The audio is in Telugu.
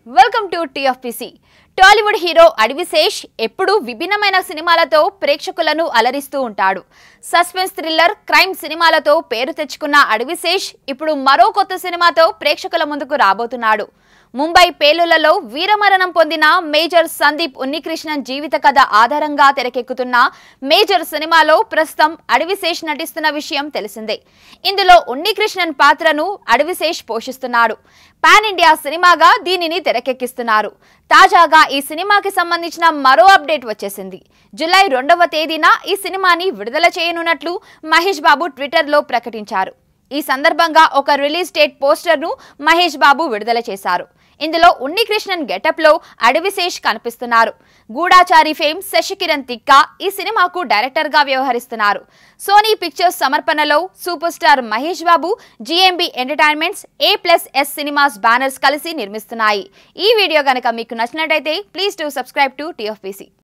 welcome to TFPC Tollywood hero Adivi Sesh ఎప్పుడూ విభిన్నమైన సినిమాలతో ప్రేక్షకులను అలరిస్తూ ఉంటాడు సస్పెన్స్ థ్రిల్లర్ క్రైమ్ సినిమాలతో పేరు తెచ్చుకున్న అడవిశేష్ ఇప్పుడు మరో కొత్త సినిమాతో ప్రేక్షకుల ముందుకు రాబోతున్నాడు ముంబై పేలులలో వీరమరణం పొందిన మేజర్ సందీప్ ఉన్నికృష్ణన్ జీవిత కథ ఆధారంగా తెరకెక్కుతున్న మేజర్ సినిమాలో ప్రస్తుతం అడవిశేష్ నటిస్తున్న విషయం తెలిసిందే ఇందులో ఉన్నికృష్ణన్ పాత్రను అడవిశేష్ పోషిస్తున్నాడు పాన్ ఇండియా సినిమాగా దీనిని తెరకెక్కిస్తున్నారు తాజాగా ఈ సినిమాకి సంబంధించిన మరో అప్డేట్ వచ్చేసింది జూలై రెండవ తేదీన ఈ సినిమాని విడుదల చేయనున్నట్లు మహేష్ బాబు ట్విట్టర్లో ప్రకటించారు ఈ సందర్భంగా ఒక రిలీజ్ డేట్ పోస్టర్ను మహేష్ బాబు విడుదల చేశారు ఇందులో ఉన్నికృష్ణన్ గెటప్లో అడవిశేష్ కనిపిస్తున్నారు గూఢాచారి ఫేమ్ శశికిరణ్ తిక్క ఈ సినిమాకు డైరెక్టర్గా వ్యవహరిస్తున్నారు సోనీ పిక్చర్స్ సమర్పణలో super star Mahesh Babu GMB entertainments A plus S cinemas banners కలిసి నిర్మిస్తున్నాయి ఈ వీడియో గనక మీకు నచ్చినట్టయితే please to subscribe to TFPC